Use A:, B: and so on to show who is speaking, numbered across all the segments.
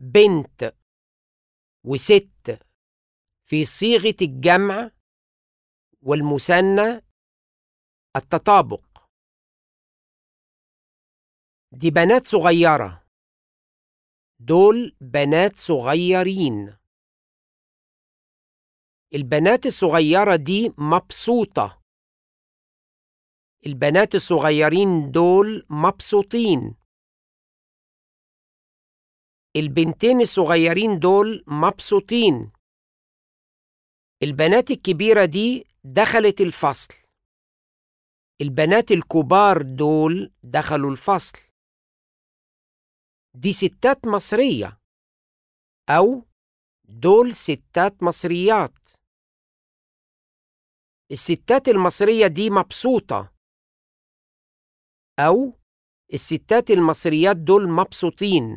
A: بنت وست في صيغة الجمع والمثنى التطابق دي بنات صغيرة دول بنات صغيرين البنات الصغيرة دي مبسوطة البنات الصغيرين دول مبسوطين البنتين الصغيرين دول مبسوطين البنات الكبيرة دي دخلت الفصل البنات الكبار دول دخلوا الفصل دي ستات مصرية أو دول ستات مصريات الستات المصرية دي مبسوطة أو الستات المصريات دول مبسوطين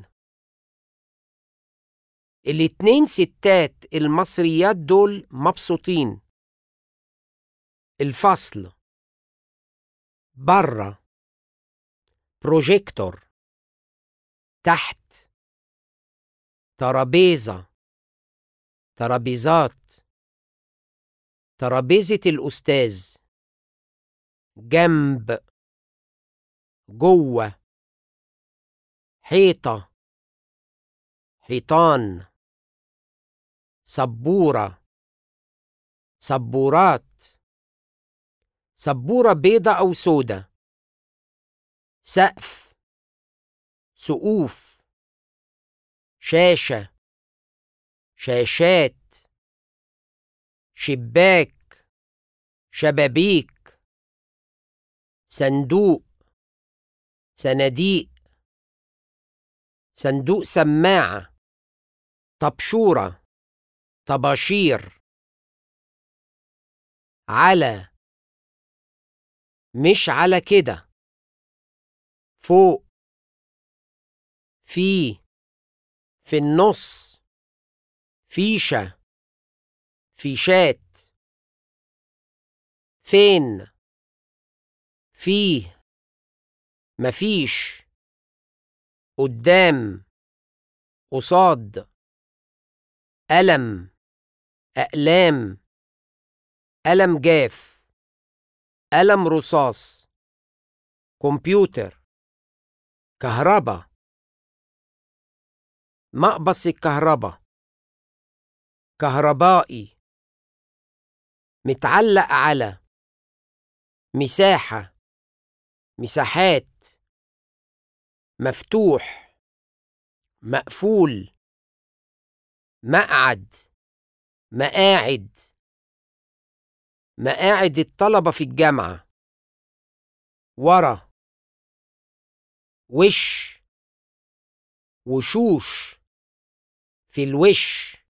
A: الاتنين ستات المصريات دول مبسوطين الفصل برا بروجيكتور تحت ترابيزة ترابيزات ترابيزة الأستاذ جنب جوه حيطة حيطان سبورة سبورات سبورة بيضة أو سودة سقف سقوف شاشة شاشات شباك شبابيك صندوق صناديق صندوق سماعة طبشورة طباشير على مش على كده فوق في في النص فيشة فيشات فين فيه مفيش قدام قصاد ألم أقلام قلم جاف قلم رصاص كمبيوتر كهرباء مقبس الكهرباء كهربائي متعلق على مساحة مساحات مفتوح مقفول مقعد مقاعد مقاعد الطلبة في الجامعة ورا وش وشوش في الوش